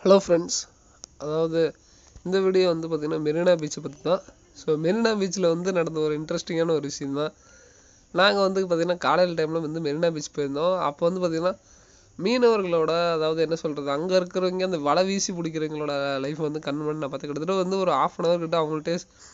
hello friends அதாவது இந்த video வந்து பார்த்திங்கன்னா மெரினா பீச்சை பற்றி தான் ஸோ மெரினா பீச்சில் வந்து நடந்த ஒரு இன்ட்ரெஸ்டிங்கான ஒரு விஷயம் தான் நாங்கள் வந்து பார்த்திங்கன்னா காலையில் டைமில் வந்து மெரினா பீச் போயிருந்தோம் அப்போ வந்து பார்த்திங்கன்னா மீனவர்களோட அதாவது என்ன சொல்கிறது அங்கே இருக்கிறவங்க அந்த வலை வீசி பிடிக்கிறவங்களோட லைஃப் வந்து கண் பண்ணி நான் பார்த்து கிட்டத்தட்ட வந்து ஒரு ஆஃப் அன் ஹவர் கிட்ட அவங்கள்ட்ட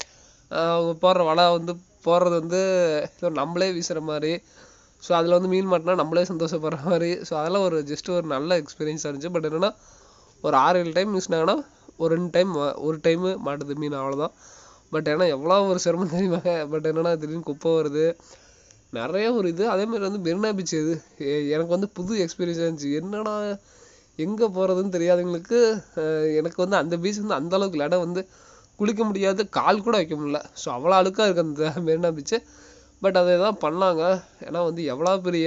அவங்க போடுற வலை வந்து போடுறது வந்து ஏதோ நம்மளே வீசுகிற மாதிரி ஸோ அதில் வந்து மீன் மாட்டினா நம்மளே சந்தோஷப்படுற மாதிரி ஸோ அதெல்லாம் ஒரு ஜஸ்ட் ஒரு நல்ல எக்ஸ்பீரியன்ஸாக இருந்துச்சு பட் என்னென்னா ஒரு ஆறு ஏழு டைம் வீசினாங்கன்னா ஒரு ரெண்டு டைம் ஒரு டைமு மாட்டுது மீன் அவ்வளோதான் பட் ஏன்னா எவ்வளோ ஒரு சிரமம் தெரியுமாங்க பட் என்னென்னா திடீர்னு குப்பை வருது நிறைய ஒரு இது அதே மாதிரி வந்து மெரினா பீச் இது எ- எனக்கு வந்து புது எக்ஸ்பீரியன்ஸாக இருந்துச்சு என்னடா எங்கே போகிறதுன்னு தெரியாதவங்களுக்கு அஹ், எனக்கு வந்து அந்த பீச் வந்து அந்த அளவுக்கு இல்லை இடம் வந்து குளிக்க முடியாது கால் கூட வைக்க முடியல ஸோ அவ்வளோ அழுக்காக இருக்குது அந்த மெரினா பீச்சு பட் அதை தான் பண்ணாங்க ஏன்னா வந்து எவ்வளோ பெரிய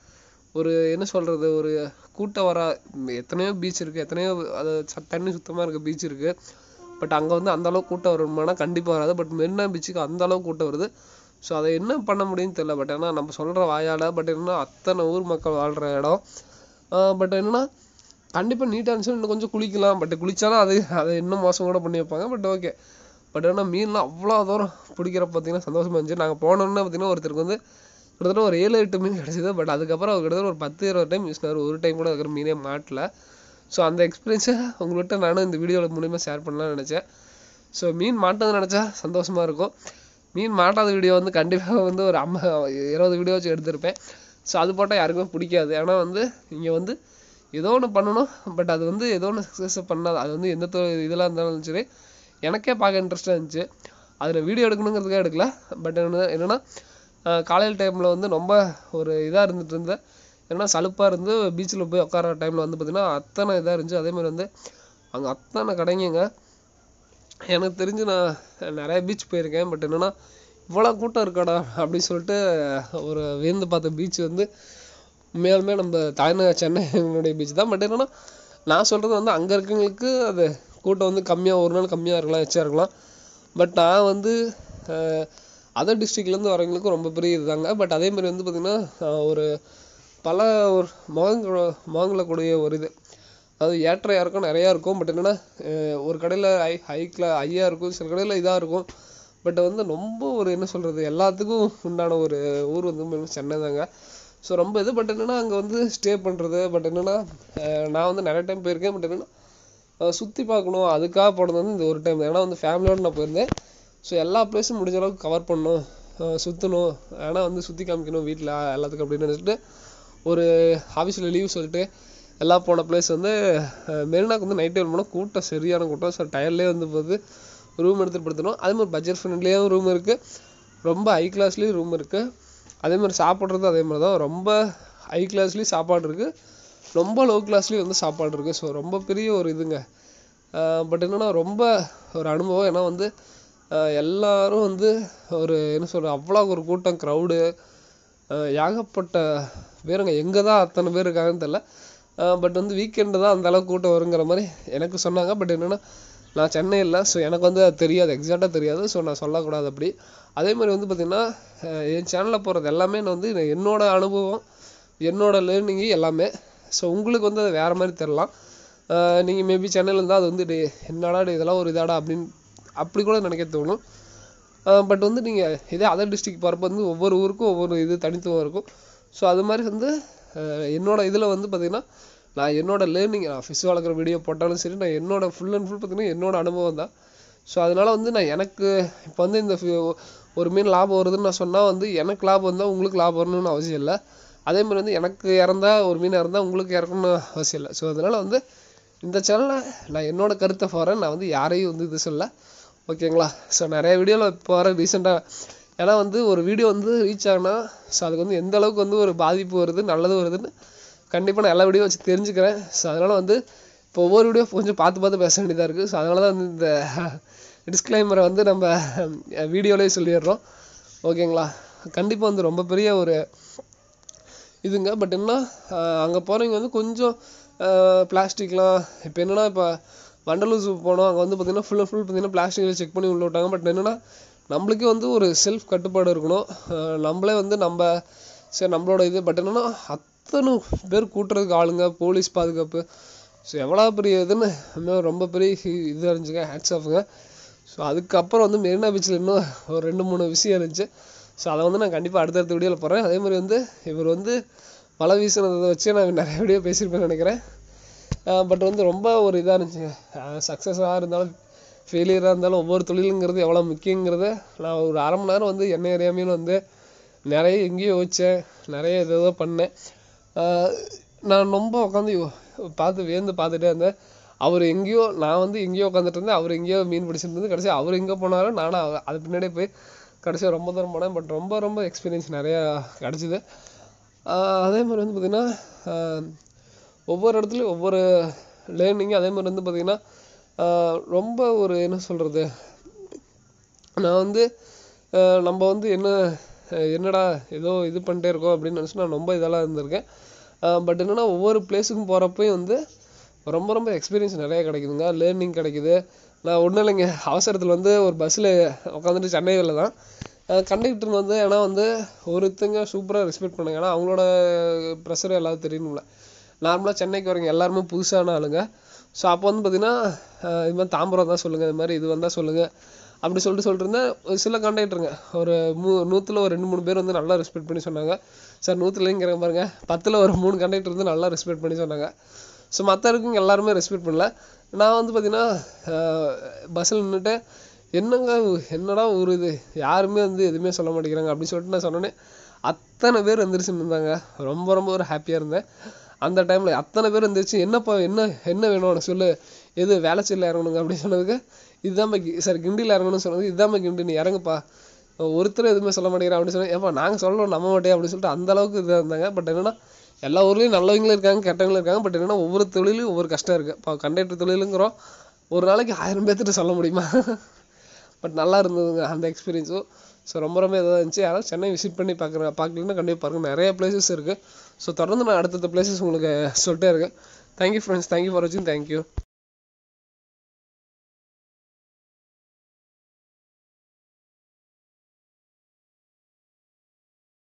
ஒரு என்ன சொல்கிறது ஒரு கூட்டம் வர எத்தனையோ பீச் இருக்குது எத்தனையோ அது ச- தண்ணி சுத்தமாக இருக்க பீச் இருக்குது பட் அங்கே வந்து அந்த அளவுக்கு கூட்டம் வருமானா கண்டிப்பாக வராது பட் மெரினா பீச்சுக்கு அந்த அளவுக்கு கூட்டம் வருது ஸோ அதை என்ன பண்ண முடியும்னு தெரியல பட் ஏன்னா நம்ம சொல்கிற வாயால் பட் என்னன்னா அத்தனை ஊர் மக்கள் வாழ்கிற இடம் பட் என்னன்னா கண்டிப்பாக நீட்டாக இருந்துச்சு இன்னும் கொஞ்சம் குளிக்கலாம் பட் குளிச்சாலும் அது அதை இன்னும் மோசம் கூட பண்ணி வைப்பாங்க பட் ஓகே பட் ஏன்னா மீன்லாம் அவ்வளோ தூரம் பிடிக்கிற பார்த்தீங்கன்னா சந்தோஷமா இருந்துச்சு நாங்கள் போனோன்னே பார்த்தீங்கன்னா ஒருத்தருக்கு வந்து கிட்டத்தட்ட ஒரு ஏழு எட்டு மீன் கிடச்சிது பட் அதுக்கப்புறம் அவர் கிட்டத்தட்ட ஒரு பத்து இருபது டைம் யூஸ் ஒரு டைம் கூட இருக்கிற மீனே மாட்டல ஸோ அந்த எக்ஸ்பீரியன்ஸை உங்கள்கிட்ட நானும் இந்த வீடியோவில் மூலிமா ஷேர் பண்ணலாம்னு நினச்சேன் ஸோ மீன் மாட்டது நினச்சா சந்தோஷமாக இருக்கும் மீன் மாட்டாத வீடியோ வந்து கண்டிப்பாக வந்து ஒரு அம்மா இருபது வீடியோ வச்சு எடுத்திருப்பேன் ஸோ அது போட்டால் யாருக்குமே பிடிக்காது ஏன்னா வந்து இங்கே வந்து ஏதோ ஒன்று பண்ணணும் பட் அது வந்து ஏதோ ஒன்று சக்ஸஸ் பண்ணாது அது வந்து எந்த தொ- இதெல்லாம் இருந்தாலும் சரி எனக்கே பார்க்க இன்ட்ரெஸ்டாக இருந்துச்சு அதில் வீடியோ எடுக்கணுங்கிறதுக்காக எடுக்கல பட் என்ன என்னென்னா காலையில் டைமில் வந்து ரொம்ப ஒரு இதாக இருந்துட்டு இருந்தேன் ஏன்னா சலுப்பாக இருந்து பீச்சில் போய் உட்கார டைமில் வந்து பார்த்திங்கன்னா அத்தனை இதாக இருந்துச்சு அதே மாதிரி வந்து அங்கே அத்தனை கடைங்கங்க எனக்கு தெரிஞ்சு நான் நிறைய பீச் போயிருக்கேன் பட் என்னன்னா இவ்வளோ கூட்டம் இருக்காடா அப்படின்னு சொல்லிட்டு ஒரு வியந்து பார்த்த பீச் வந்து உண்மையாலுமே நம்ம தாய்நகர் சென்னையினுடைய பீச் தான் பட் என்னன்னா நான் சொல்கிறது வந்து அங்கே இருக்கவங்களுக்கு அது கூட்டம் வந்து கம்மியாக ஒரு நாள் கம்மியாக இருக்கலாம் எச்சா இருக்கலாம் பட் நான் வந்து அதர் டிஸ்ட்ரிக்ட்லேருந்து வரவங்களுக்கு ரொம்ப பெரிய இதுதாங்க பட் அதே மாதிரி வந்து பார்த்திங்கன்னா ஒரு பல ஒரு முகங்கள முகங்கள கூடிய ஒரு இது அதாவது ஏற்ற இறக்கம் நிறையா இருக்கும் பட் என்னன்னா அஹ் ஒரு கடையில் ஹை ஹைக்கில் ஹையாக இருக்கும் சில கடையில் இதாக இருக்கும் பட் வந்து ரொம்ப ஒரு என்ன சொல்கிறது எல்லாத்துக்கும் உண்டான ஒரு ஊர் வந்து உண்மையிலுமே சென்னை தாங்க ஸோ ரொம்ப இது பட் என்னன்னா அங்கே வந்து ஸ்டே பண்ணுறது பட் என்னன்னா அஹ் நான் வந்து நிறைய டைம் போயிருக்கேன் பட் என்னன்னா அஹ் சுற்றி பார்க்கணும் அதுக்காக போனது வந்து இந்த ஒரு டைம் ஏன்னா வந்து ஃபேமிலியோட நான் போயிருந்தேன் ஸோ எல்லா பிளேஸும் முடிஞ்ச அளவுக்கு கவர் பண்ணணும் அஹ் சுற்றணும் ஏன்னா வந்து சுற்றி காமிக்கணும் வீட்டில் எல்லாத்துக்கும் அப்படின்னு நினச்சிட்டு ஒரு ஆஃபீஸில் லீவ் சொல்லிட்டு எல்லாம் போன பிளேஸ் வந்து அஹ் மெரினாக்கு வந்து நைட் டைம் போனால் கூட்டம் சரியான கூட்டம் ஸோ டயர்லேயே வந்து போகுது ரூம் எடுத்துட்டு படுத்தணும் அதே மாதிரி பட்ஜெட் ஃப்ரெண்ட்லியாகவும் ரூம் இருக்குது ரொம்ப ஹை கிளாஸ்லேயும் ரூம் இருக்குது அதே மாதிரி சாப்பிட்றது அதே மாதிரி தான் ரொம்ப ஹை கிளாஸ்லேயும் சாப்பாடு இருக்குது ரொம்ப லோ கிளாஸ்லேயும் வந்து சாப்பாடு இருக்குது ஸோ ரொம்ப பெரிய ஒரு இதுங்க பட் என்னன்னா ரொம்ப ஒரு அனுபவம் ஏன்னா வந்து அஹ் எல்லாரும் வந்து ஒரு என்ன சொல்ற அவ்வளோ ஒரு கூட்டம் க்ரௌடு ஏகப்பட்ட பேருங்க எங்கே தான் அத்தனை பேர் இருக்காங்கன்னு தெரில பட் வந்து வீக்கெண்டு தான் அந்த அளவுக்கு கூட்டம் வருங்கிற மாதிரி எனக்கு சொன்னாங்க பட் என்னன்னா நான் சென்னை இல்லை ஸோ எனக்கு வந்து அது தெரியாது எக்ஸாக்டாக தெரியாது ஸோ நான் சொல்லக்கூடாது அப்படி அதே மாதிரி வந்து பார்த்திங்கன்னா அஹ் என் சேனலில் போகிறது எல்லாமே நான் வந்து நான் என்னோட அனுபவம் என்னோட லேர்னிங்கு எல்லாமே ஸோ உங்களுக்கு வந்து அது வேறு மாதிரி தெரிலாம் நீங்கள் மேபி சென்னையில் இருந்தால் அது வந்து டேய் என்னடா டேய் இதெல்லாம் ஒரு இதாடா அப்படின்னு அப்படி கூட நினைக்க தோணும் பட் வந்து நீங்கள் இதே அதர் டிஸ்ட்ரிக்ட் போகிறப்ப வந்து ஒவ்வொரு ஊருக்கும் ஒவ்வொரு இது தனித்துவம் இருக்கும் ஸோ அது மாதிரி வந்து அஹ் என்னோட இதில் வந்து பார்த்திங்கன்னா நான் என்னோட லேர்னிங் நான் ஃபிஷ் வளர்க்குற வீடியோ போட்டாலும் சரி நான் என்னோட ஃபுல் அண்ட் ஃபுல் பார்த்திங்கன்னா என்னோட அனுபவம் தான் ஸோ அதனால வந்து நான் எனக்கு இப்போ வந்து இந்த fi- ஒரு மீன் லாபம் வருதுன்னு நான் சொன்னால் வந்து எனக்கு லாபம் வந்தால் உங்களுக்கு லாபம் வரணும்னு அவசியம் இல்லை அதே மாதிரி வந்து எனக்கு இறந்தா ஒரு மீன் இறந்தா உங்களுக்கு இறக்கணும்னு அவசியம் இல்லை ஸோ அதனால வந்து இந்த சேனலில் நான் என்னோட கருத்தை போகிறேன் நான் வந்து யாரையும் வந்து இது சொல்ல ஓகேங்களா ஸோ நிறைய வீடியோவில் இப்போ வர ரீசெண்டாக ஏன்னா வந்து ஒரு வீடியோ வந்து ரீச் ஆகுனா ஸோ அதுக்கு வந்து எந்த அளவுக்கு வந்து ஒரு பாதிப்பு வருது நல்லது வருதுன்னு கண்டிப்பாக நான் எல்லா வீடியோ வச்சு தெரிஞ்சுக்கிறேன் ஸோ அதனால் வந்து இப்போ ஒவ்வொரு வீடியோ கொஞ்சம் பார்த்து பார்த்து பேச வேண்டியதாக இருக்குது ஸோ அதனால தான் வந்து இந்த டிஸ்க்ளைமரை வந்து நம்ம வீடியோலேயே சொல்லிடுறோம் ஓகேங்களா கண்டிப்பாக வந்து ரொம்ப பெரிய ஒரு இதுங்க பட் என்ன அங்கே போகிறவங்க வந்து கொஞ்சம் பிளாஸ்டிக்லாம் இப்போ என்னன்னா இப்போ வண்டலூர் ஜூ போனோம் அங்கே வந்து பார்த்தீங்கன்னா ஃபுல் அண்ட் ஃபுல் பார்த்தீங்கன்னா பிளாஸ்டிக்கில் செக் பண்ணி உள்ள விட்டாங்க பட் என்னன்னா நம்மளுக்கே வந்து ஒரு செல்ஃப் கட்டுப்பாடு இருக்கணும் அஹ் நம்மளே வந்து நம்ம சரி நம்மளோட இது பட் என்னன்னா அத்தனை பேர் கூட்டுறதுக்கு ஆளுங்க போலீஸ் பாதுகாப்பு ஸோ எவ்வளோ பெரிய இதுன்னு இன்னும் ரொம்ப பெரிய ஹி- இது இருந்துச்சுங்க ஹேட்ஸ் ஆஃபுங்க ஸோ அதுக்கப்புறம் வந்து மெரினா பீச்சில் இன்னும் ஒரு ரெண்டு மூணு விஷயம் இருந்துச்சு ஸோ அதை வந்து நான் கண்டிப்பாக அடுத்தடுத்த வீடியோவில் போடுறேன் அதே மாதிரி வந்து இவர் வந்து வலை வீசினதை வச்சு நான் நிறைய வீடியோ பேசியிருப்பேன்னு நினைக்கிறேன் பட் வந்து ரொம்ப ஒரு இதாக இருந்துச்சுங்க சக்ஸஸாக இருந்தாலும் ஃபெயிலியராக இருந்தாலும் ஒவ்வொரு தொழிலுங்கிறது எவ்வளோ முக்கியங்கிறத நான் ஒரு அரை மணி நேரம் வந்து என்ன அறியாமையும் வந்து நிறைய எங்கேயோ யோசிச்சேன் நிறைய ஏதோ பண்ணேன் ஆஹ் நான் ரொம்ப உட்காந்து பார்த்து வியந்து பார்த்துட்டே இருந்தேன் அவர் எங்கேயோ நான் வந்து எங்கேயோ உட்காந்துட்டு இருந்தேன் அவர் எங்கேயோ மீன் பிடிச்சிட்டு இருந்து கடைசி அவர் எங்கே போனாலும் நானும் அவ- அது பின்னாடியே போய் கடைசியாக ரொம்ப தூரம் போனேன் பட் ரொம்ப ரொம்ப எக்ஸ்பீரியன்ஸ் நிறையா கிடச்சிது அதே மாதிரி வந்து பார்த்திங்கன்னா ஆஹ் ஒவ்வொரு இடத்துலையும் ஒவ்வொரு லேர்னிங் அதே மாதிரி வந்து பார்த்திங்கன்னா ஆஹ் ரொம்ப ஒரு என்ன சொல்கிறது நான் வந்து அஹ் நம்ம வந்து என்ன அஹ் என்னடா ஏதோ இது பண்ணிட்டே இருக்கோம் அப்படின்னு நினச்சி நான் ரொம்ப இதெல்லாம் இருந்திருக்கேன் பட் என்னன்னா ஒவ்வொரு பிளேஸுக்கும் போகிறப்பையும் வந்து ரொம்ப ரொம்ப எக்ஸ்பீரியன்ஸ் நிறைய கிடைக்குதுங்க லேர்னிங் கிடைக்குது நான் ஒன்றும் இல்லைங்க அவசரத்தில் வந்து ஒரு பஸ்ஸில் உட்காந்துட்டு சென்னையில் தான் கண்டக்டர் வந்து ஏன்னா வந்து ஒருத்தங்க சூப்பராக ரெஸ்பெக்ட் பண்ணுங்க ஏன்னா அவங்களோட ப்ரெஷர் எல்லாரும் தெரியணும்ல நார்மலாக சென்னைக்கு வரீங்க எல்லாருமே புதுசான ஆளுங்க ஸோ அப்போ வந்து பார்த்தீங்கன்னா அஹ் இது மாதிரி தாம்பரம் தான் சொல்லுங்கள் இது மாதிரி இது வந்தால் சொல்லுங்கள் அப்படி சொல்லிட்டு சொல்லிட்டு இருந்தேன் ஒரு சில கண்டக்டருங்க ஒரு மூ நூற்றுல ஒரு ரெண்டு மூணு பேர் வந்து நல்லா ரெஸ்பெக்ட் பண்ணி சொன்னாங்க சார் நூற்றுலங்கிற பாருங்க பத்தில் ஒரு மூணு கண்டக்டர் வந்து நல்லா ரெஸ்பெக்ட் பண்ணி சொன்னாங்க ஸோ மற்ற இருக்குங்க எல்லாருமே ரெஸ்பெக்ட் பண்ணல நான் வந்து பார்த்தீங்கன்னா பஸ்ஸில் நின்றுட்டு என்னங்க என்னடா ஒரு இது யாருமே வந்து எதுவுமே சொல்ல மாட்டேங்கிறாங்க அப்படின்னு சொல்லிட்டு நான் சொன்னோன்னே அத்தனை பேர் எந்திரிச்சு நின்றாங்க ரொம்ப ரொம்ப ஒரு ஹாப்பியாக இருந்தேன் அந்த டைமில் அத்தனை பேர் எந்திரிச்சு என்னப்பா என்ன என்ன வேணும் உனக்கு சொல்லு எது வேளச்சேரியில் இறங்கணுங்க அப்படின்னு சொன்னதுக்கு இதுதான் சார் கிண்டியில் இறங்கணும்னு சொன்னது இதுதான் கிண்டி நீ இறங்குப்பா ஒருத்தர் எதுவுமே சொல்ல மாட்டேங்கிறா அப்படின்னு சொன்னேன் ஏப்பா நாங்கள் சொல்லணும் நம்ப மாட்டேன் அப்படின்னு சொல்லிட்டு அந்த அளவுக்கு இதாக இருந்தாங்க பட் என்னன்னா எல்லா ஊர்லேயும் நல்லவங்களும் இருக்காங்க கெட்டவங்களும் இருக்காங்க பட் என்னன்னா ஒவ்வொரு தொழிலும் ஒவ்வொரு கஷ்டம் இருக்குது இப்போ கண்டக்டர் தொழிலுங்கிறோம் ஒரு நாளைக்கு ஆயிரம் பேர்த்திட்ட சொல்ல முடியுமா பட் நல்லா இருந்ததுங்க அந்த எக்ஸ்பீரியன்ஸும் ஸோ ரொம்ப ரொம்ப இதாக இருந்துச்சு யாராவது சென்னை விசிட் பண்ணி பார்க்குற பார்க்கலன்னா கண்டிப்பாக பாருங்க நிறைய பிளேசஸ் இருக்குது ஸோ தொடர்ந்து நான் அடுத்தடுத்த பிளேசஸ் உங்களுக்கு சொல்லிட்டே இருக்கேன் தேங்க்யூ ஃப்ரெண்ட்ஸ் தேங்க்யூ ஃபார் வாட்சிங் தேங்க்யூ